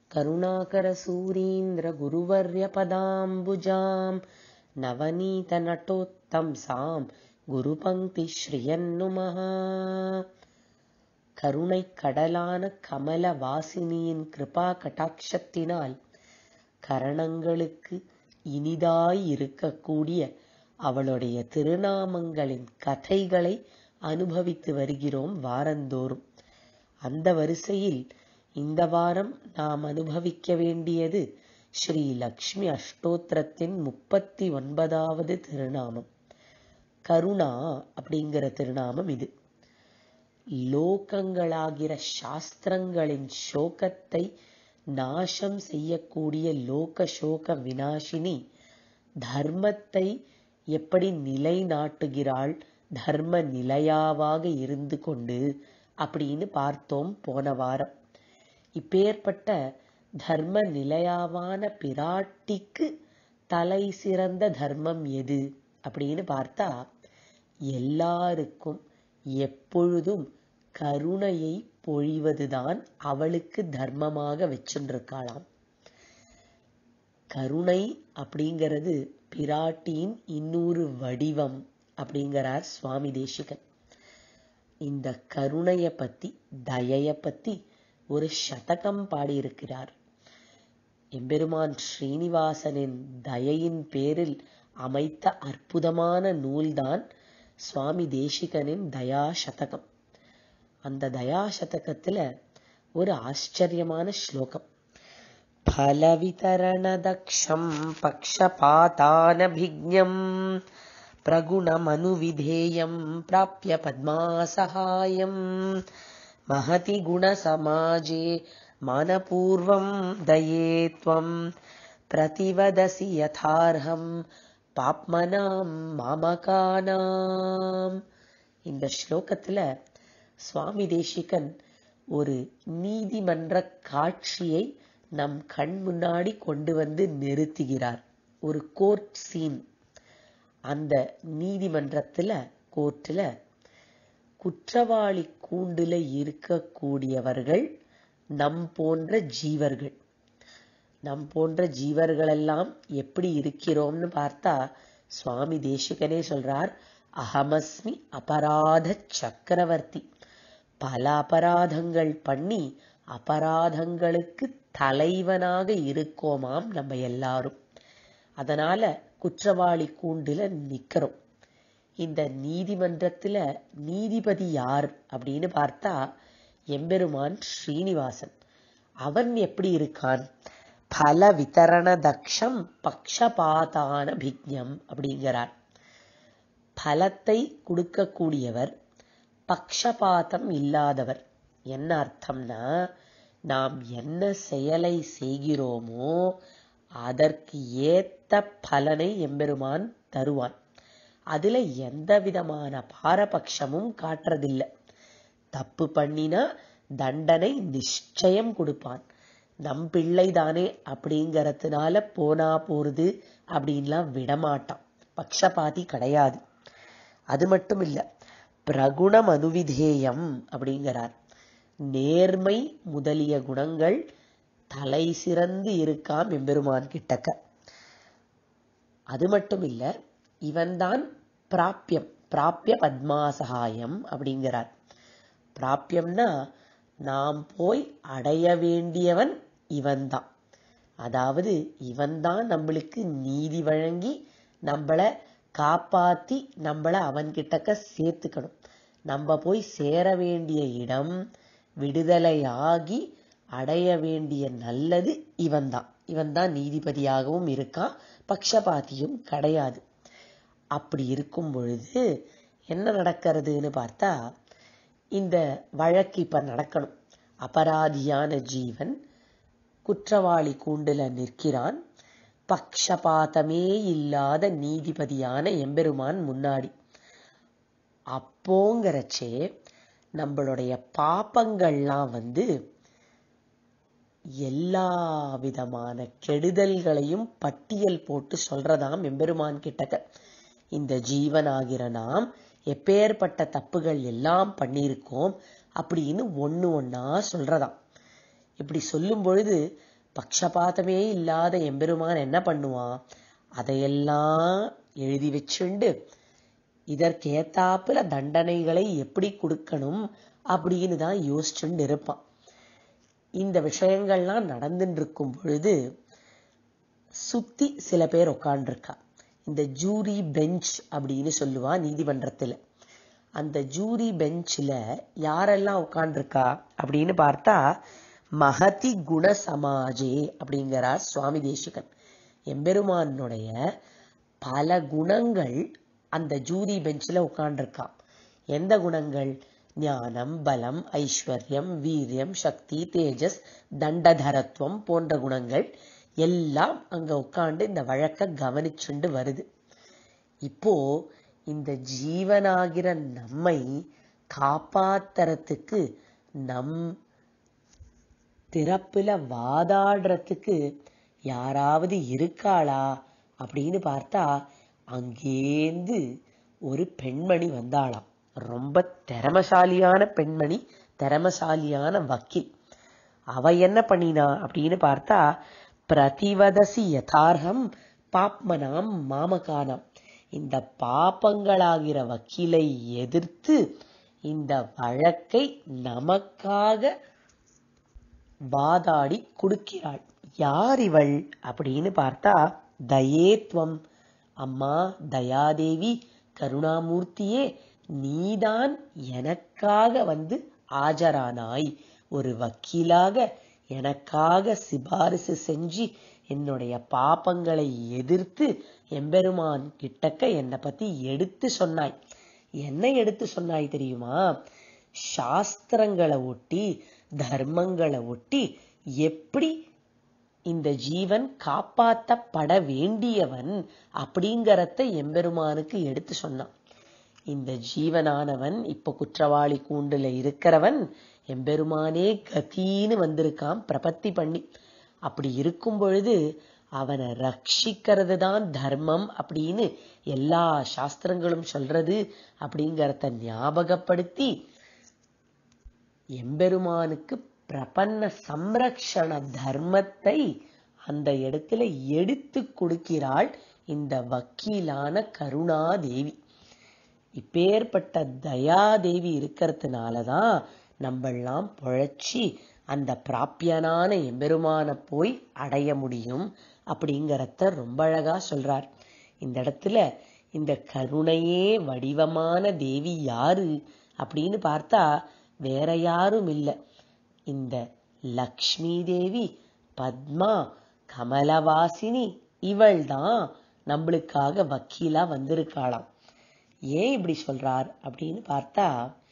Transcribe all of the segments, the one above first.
करुणाकरसूरीन्द्रगुरुवर्यपदाम्बुजाम् नवनीतनटोत्तंसाम् குருபங்கிஸ்ரீயன்னுமஹ கருணை கடலான கமல வாசினியின் கிருபா கட்டாட்சத்தினால் கரணங்களுக்கு இனிதாய் இருக்கக்கூடிய அவளுடைய திருநாமங்களின் கதைகளை அனுபவித்து வருகிறோம் வாரந்தோறும் அந்த வரிசையில் இந்த வாரம் நாம் அனுபவிக்க வேண்டியது ஸ்ரீ லக்ஷ்மி அஷ்டோத்திரத்தின் முப்பத்தி ஒன்பதாவது திருநாமம் கருணா அப்படிங்கிற திருநாமம் இது லோகங்களாகிற சாஸ்திரங்களின் சோகத்தை நாசம் செய்யக்கூடிய லோக சோக வினாசினி தர்மத்தை எப்படி நிலைநாட்டுகிறாள் தர்ம நிலையாவாக இருந்து கொண்டு அப்படின்னு பார்த்தோம் போன வாரம் இப்பேற்பட்ட தர்ம நிலையாவான பிராட்டிக்கு தலை சிறந்த தர்மம் எது அப்படின்னு பார்த்தா எல்லாருக்கும் எப்பொழுதும் கருணையை பொழிவதுதான் அவளுக்கு தர்மமாக வச்சுருக்காளாம் கருணை அப்படிங்கிறது பிராட்டியின் இன்னொரு வடிவம் அப்படிங்கிறார் சுவாமி தேசிகன் இந்த கருணைய பத்தி தயைய பத்தி ஒரு சதகம் பாடியிருக்கிறார் எம்பெருமான் ஸ்ரீனிவாசனின் தயையின் பேரில் அமைத்த அற்புதமான நூல்தான் சுவாமி தேசிகனின் தயா சதகம் அந்த தயா சதகத்துல ஒரு ஆச்சரியமான ஸ்லோகம் फलवितरणदक्षम् पक्षपातानभिज्ञम् प्रगुणमनुविधेयम् प्राप्य पद्मासहायम् महति गुणसमाजे मानपूर्वम् दये त्वम् प्रतिवदसि यथार्हम् பாப்மனாம் மாமகானாம் இந்த ஸ்லோகத்துல சுவாமி தேசிகன் ஒரு நீதிமன்ற காட்சியை நம் கண் முன்னாடி கொண்டு வந்து நிறுத்துகிறார் ஒரு கோர்ட் சீன் அந்த நீதிமன்றத்துல கோர்ட்ல குற்றவாளி கூண்டுல இருக்கக்கூடியவர்கள் நம் போன்ற ஜீவர்கள் நம் போன்ற ஜீவர்களெல்லாம் எப்படி இருக்கிறோம்னு பார்த்தா சுவாமி தேசிகனே சொல்றார் அகமஸ்மி அபராத சக்கரவர்த்தி பல அபராதங்கள் பண்ணி அபராதங்களுக்கு தலைவனாக இருக்கோமாம் நம்ம எல்லாரும் அதனால குற்றவாளி கூண்டுல நிக்கிறோம் இந்த நீதிமன்றத்துல நீதிபதி யார் அப்படின்னு பார்த்தா எம்பெருமான் ஸ்ரீனிவாசன் அவன் எப்படி இருக்கான் பல விதரண தக்ஷம் பக்ஷபாதான பிக்ஞம் அப்படிங்கிறார் பலத்தை கொடுக்கக்கூடியவர் பக்ஷபாதம் இல்லாதவர் என்ன அர்த்தம்னா நாம் என்ன செயலை செய்கிறோமோ அதற்கு ஏத்த பலனை எம்பெருமான் தருவான் அதுல எந்த விதமான பாரபட்சமும் காட்டுறதில்லை தப்பு பண்ணினா தண்டனை நிச்சயம் கொடுப்பான் நம் பிள்ளை தானே அப்படிங்கறதுனால போனா போறது அப்படின்லாம் விடமாட்டான் பக்ஷபாதி கிடையாது அது மட்டும் இல்ல பிரகுணம் அனுவிதேயம் அப்படிங்கிறார் நேர்மை முதலிய குணங்கள் தலை சிறந்து இருக்காம் எம்பெருமான் கிட்டக்க அது மட்டும் இல்ல இவன்தான் பிராப்பியம் பிராப்பிய பத்மாசகாயம் அப்படிங்கிறார் பிராப்பியம்னா நாம் போய் அடைய வேண்டியவன் இவன்தான் அதாவது இவன்தான் நம்மளுக்கு நீதி வழங்கி நம்மள காப்பாத்தி நம்மள அவன்கிட்டக்க சேர்த்துக்கணும் நம்ம போய் சேர வேண்டிய இடம் விடுதலையாகி அடைய வேண்டிய நல்லது இவன்தான் இவன்தான் நீதிபதியாகவும் இருக்கான் பக்ஷபாத்தியும் கிடையாது அப்படி இருக்கும் பொழுது என்ன நடக்கிறதுன்னு பார்த்தா இந்த வழக்கு இப்ப நடக்கணும் அபராதியான ஜீவன் குற்றவாளி கூண்டுல நிற்கிறான் பக்ஷபாதமே இல்லாத நீதிபதியான எம்பெருமான் முன்னாடி அப்போங்கிறச்சே நம்மளுடைய பாப்பங்கள்லாம் வந்து எல்லா விதமான கெடுதல்களையும் பட்டியல் போட்டு சொல்றதாம் எம்பெருமான் கிட்டக்க இந்த ஜீவனாகிற நாம் எப்பேற்பட்ட தப்புகள் எல்லாம் பண்ணியிருக்கோம் அப்படின்னு ஒண்ணு ஒண்ணா சொல்றதாம் இப்படி சொல்லும் பொழுது பக்ஷபாதமே இல்லாத எம்பெருமான் என்ன பண்ணுவான் அதையெல்லாம் எழுதி வச்சுண்டு இதற்கேத்தாப்புல தண்டனைகளை எப்படி கொடுக்கணும் அப்படின்னு தான் யோசிச்சுண்டு இருப்பான் இந்த விஷயங்கள்லாம் நடந்துட்டு இருக்கும் பொழுது சுத்தி சில பேர் உட்காண்டிருக்கா இந்த ஜூரி பெஞ்ச் அப்படின்னு சொல்லுவா நீதிமன்றத்துல அந்த ஜூரி பெஞ்சில் யாரெல்லாம் உட்காண்டிருக்கா அப்படின்னு பார்த்தா மகதி குண சமாஜே அப்படிங்கிறார் சுவாமி தேசிகன் எம்பெருமானுடைய பல குணங்கள் அந்த ஜூரி பெஞ்சில் உட்காண்டிருக்கான் எந்த குணங்கள் ஞானம் பலம் ஐஸ்வர்யம் வீரியம் சக்தி தேஜஸ் தண்டதரத்துவம் போன்ற குணங்கள் எல்லாம் அங்க உட்காந்து இந்த வழக்க கவனிச்சுண்டு வருது இப்போ இந்த ஜீவனாகிற நம்மை காப்பாத்துறதுக்கு நம் திறப்புல வாதாடுறதுக்கு யாராவது இருக்காளா அப்படின்னு பார்த்தா அங்கேந்து ஒரு பெண்மணி வந்தாளாம் ரொம்ப திறமசாலியான பெண்மணி திறமசாலியான வக்கீல் அவ என்ன பண்ணினா அப்படின்னு பார்த்தா பிரதிவதசி யதார்த்தம் பாப்மனாம் மாமகானம் இந்த பாப்பங்களாகிற வக்கீலை எதிர்த்து இந்த வழக்கை நமக்காக வாதாடி கொடுக்கிறாள் யார் இவள் அப்படின்னு பார்த்தா தயேத்வம் அம்மா தயாதேவி கருணாமூர்த்தியே நீதான் எனக்காக வந்து ஆஜரானாய் ஒரு வக்கீலாக எனக்காக சிபாரிசு செஞ்சு என்னுடைய பாப்பங்களை எதிர்த்து எம்பெருமான் கிட்டக்க என்னை பத்தி எடுத்து சொன்னாய் என்ன எடுத்து சொன்னாய் தெரியுமா சாஸ்திரங்களை ஒட்டி தர்மங்களை ஒட்டி எப்படி இந்த ஜீவன் காப்பாற்றப்பட வேண்டியவன் அப்படிங்கறத எம்பெருமானுக்கு எடுத்து சொன்னான் இந்த ஜீவனானவன் இப்ப குற்றவாளி கூண்டுல இருக்கிறவன் எம்பெருமானே கத்தின்னு வந்திருக்கான் பிரபத்தி பண்ணி அப்படி இருக்கும் பொழுது அவனை ரட்சிக்கிறது தான் தர்மம் அப்படின்னு எல்லா சாஸ்திரங்களும் சொல்றது அப்படிங்கறத ஞாபகப்படுத்தி எம்பெருமானுக்கு பிரபன்ன சம்ரக்ஷண தர்மத்தை அந்த இடத்துல எடுத்து கொடுக்கிறாள் இந்த வக்கீலான கருணாதேவி இப்பேற்பட்ட தயாதேவி இருக்கிறதுனாலதான் நம்மெல்லாம் பொழைச்சி அந்த பிராப்பியனான எம்பெருமான போய் அடைய முடியும் அப்படிங்கறத ரொம்ப அழகா சொல்றார் இந்த இடத்துல இந்த கருணையே வடிவமான தேவி யாரு அப்படின்னு பார்த்தா வேற யாரும் இல்லை இந்த லக்ஷ்மி தேவி பத்மா கமலவாசினி இவள் தான் நம்மளுக்காக வக்கீலா வந்திருக்காளாம் ஏன் இப்படி சொல்றார் அப்படின்னு பார்த்தா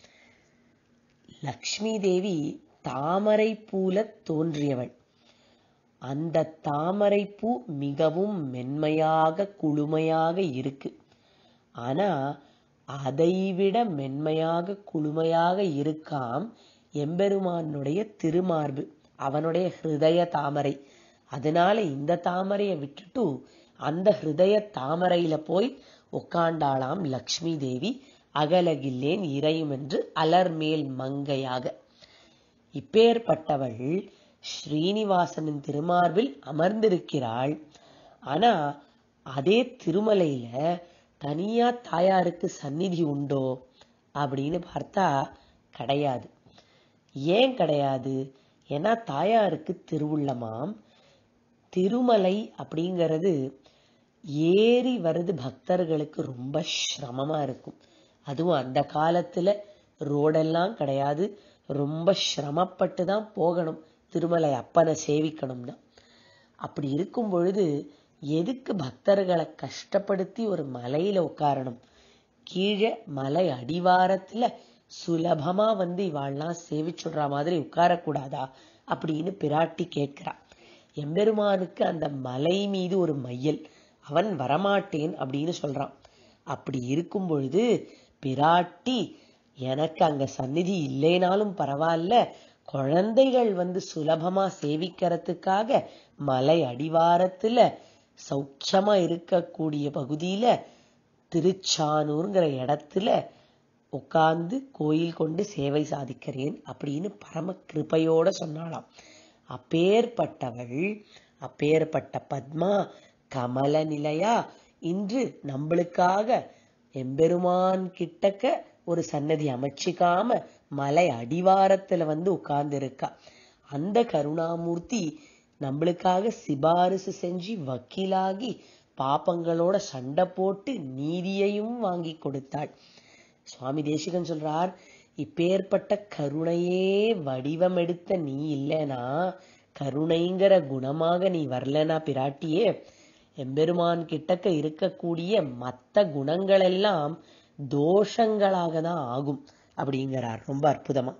லக்ஷ்மி தேவி தாமரை பூல தோன்றியவள் அந்த தாமரை பூ மிகவும் மென்மையாக குளுமையாக இருக்கு ஆனா அதைவிட மென்மையாக குளுமையாக இருக்காம் எம்பெருமானுடைய திருமார்பு அவனுடைய ஹிருதய தாமரை அதனால இந்த தாமரையை விட்டுட்டு அந்த ஹிருதய தாமரையில போய் உட்காண்டாளாம் லக்ஷ்மி தேவி அகலகில்லேன் இறையும் என்று அலர்மேல் மங்கையாக இப்பேற்பட்டவள் ஸ்ரீனிவாசனின் திருமார்பில் அமர்ந்திருக்கிறாள் ஆனா அதே திருமலையில தனியா தாயாருக்கு சந்நிதி உண்டோ அப்படின்னு பார்த்தா கிடையாது ஏன் கிடையாது ஏன்னா தாயாருக்கு திருவுள்ளமாம் திருமலை அப்படிங்கிறது ஏறி வருது பக்தர்களுக்கு ரொம்ப சிரமமா இருக்கும் அதுவும் அந்த காலத்துல ரோடெல்லாம் கிடையாது ரொம்ப சிரமப்பட்டு தான் போகணும் திருமலை அப்பனை சேவிக்கணும்னா அப்படி இருக்கும் பொழுது எதுக்கு பக்தர்களை கஷ்டப்படுத்தி ஒரு மலையில உட்காரணும் கீழே மலை அடிவாரத்துல சுலபமா வந்து இவாள்லாம் சேவிச்சுடுற மாதிரி உட்காரக்கூடாதா அப்படின்னு பிராட்டி கேட்கிறா எம்பெருமானுக்கு அந்த மலை மீது ஒரு மையல் அவன் வரமாட்டேன் அப்படின்னு சொல்றான் அப்படி இருக்கும் பொழுது பிராட்டி எனக்கு அங்க சந்நிதி இல்லைனாலும் பரவாயில்ல குழந்தைகள் வந்து சுலபமா சேவிக்கிறதுக்காக மலை அடிவாரத்துல சௌக்கியமா இருக்கக்கூடிய பகுதியில திருச்சானூர்ங்கிற இடத்துல உட்கார்ந்து கோயில் கொண்டு சேவை சாதிக்கிறேன் அப்படின்னு பரம கிருபையோட சொன்னாலாம் அப்பேற்பட்டவள் அப்பேற்பட்ட பத்மா கமல நிலையா இன்று நம்மளுக்காக எம்பெருமான் கிட்டக்க ஒரு சன்னதி அமைச்சிக்காம மலை அடிவாரத்துல வந்து உட்கார்ந்து இருக்கா அந்த கருணாமூர்த்தி நம்மளுக்காக சிபாரிசு செஞ்சு வக்கீலாகி பாப்பங்களோட சண்டை போட்டு நீதியையும் வாங்கி கொடுத்தாள் சுவாமி தேசிகன் சொல்றார் இப்பேற்பட்ட கருணையே வடிவமெடுத்த நீ இல்லனா கருணைங்கிற குணமாக நீ வரலனா பிராட்டியே எம்பெருமான் கிட்டக்க இருக்கக்கூடிய மத்த குணங்கள் எல்லாம் தோஷங்களாக தான் ஆகும் அப்படிங்கிறார் ரொம்ப அற்புதமா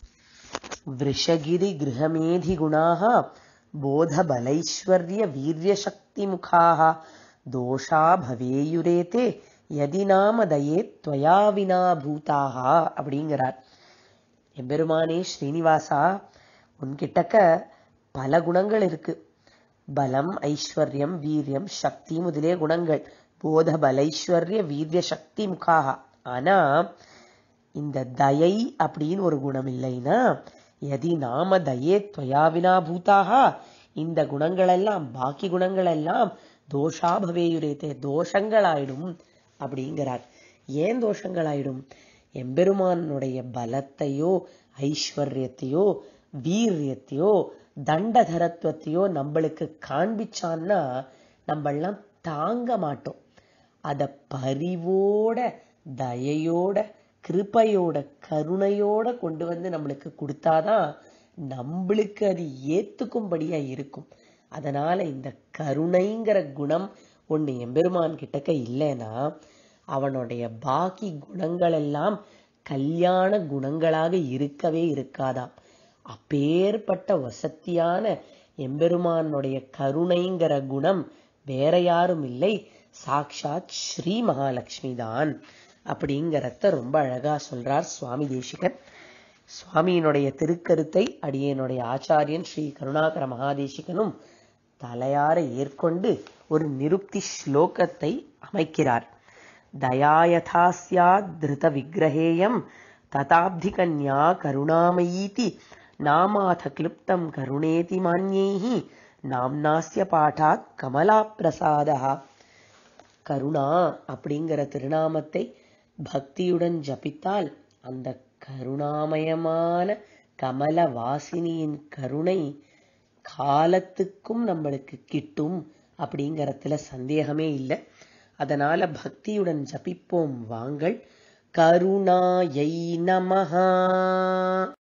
விருஷகிரி கிரகமேதி குணாக போத பலைஸ்வர்ய வீரிய சக்தி முகாக தோஷா பவேயுரேதே யதி நாம தயே துவயா வினா பூதாக அப்படிங்கிறார் எம்பெருமானே ஸ்ரீனிவாசா உன்கிட்டக்க பல குணங்கள் இருக்கு பலம் ஐஸ்வர்யம் வீரியம் சக்தி முதலிய குணங்கள் போத பலைஸ்வர்ய வீரிய சக்தி முகாக ஆனா இந்த தயை அப்படின்னு ஒரு குணம் இல்லைன்னா எதி நாம தயே துவயாவினா பூதாக இந்த குணங்கள் எல்லாம் பாக்கி குணங்கள் எல்லாம் தோஷா பவேயுரேத்தே தோஷங்களாயிடும் அப்படிங்கிறார் ஏன் தோஷங்களாயிடும் எம்பெருமானுடைய பலத்தையோ ஐஸ்வர்யத்தையோ வீரியத்தையோ தண்டதரத்துவத்தையோ நம்மளுக்கு காண்பிச்சான்னா நம்மெல்லாம் தாங்க மாட்டோம் அத பரிவோட தயையோட கிருபையோட கருணையோட கொண்டு வந்து நம்மளுக்கு கொடுத்தாதான் நம்மளுக்கு அது ஏத்துக்கும்படியா இருக்கும் அதனால இந்த கருணைங்கிற குணம் ஒண்ணு எம்பெருமான் கிட்டக்க இல்லைன்னா அவனுடைய பாக்கி குணங்கள் எல்லாம் கல்யாண குணங்களாக இருக்கவே இருக்காதாம் அப்பேற்பட்ட வசத்தியான எம்பெருமானுடைய கருணைங்கிற குணம் வேற யாரும் இல்லை சாக்ஷாத் ஸ்ரீ மகாலட்சுமி தான் அப்படிங்கிறத ரொம்ப அழகா சொல்றார் சுவாமி தேசிகன் சுவாமியினுடைய திருக்கருத்தை அடியனுடைய ஆச்சாரியன் ஸ்ரீ கருணாகர மகாதேசிகனும் தலையார ஏற்கொண்டு ஒரு நிருக்தி ஸ்லோகத்தை அமைக்கிறார் தயாயதா ஸ்யாத் திருத விக்கிரகேயம் ததாப்தி கன்யா கருணாமயீதி நாமாத கிளுப்தம் கருணேதி மான்யைஹி நாம்னாஸ்ய பாட்டாத் கமலா பிரசாதா கருணா அப்படிங்கிற திருநாமத்தை பக்தியுடன் ஜபித்தால் அந்த கருணாமயமான கமல வாசினியின் கருணை காலத்துக்கும் நம்மளுக்கு கிட்டும் அப்படிங்கறதுல சந்தேகமே இல்லை அதனால பக்தியுடன் ஜபிப்போம் வாங்கள் கருணாயை நமஹா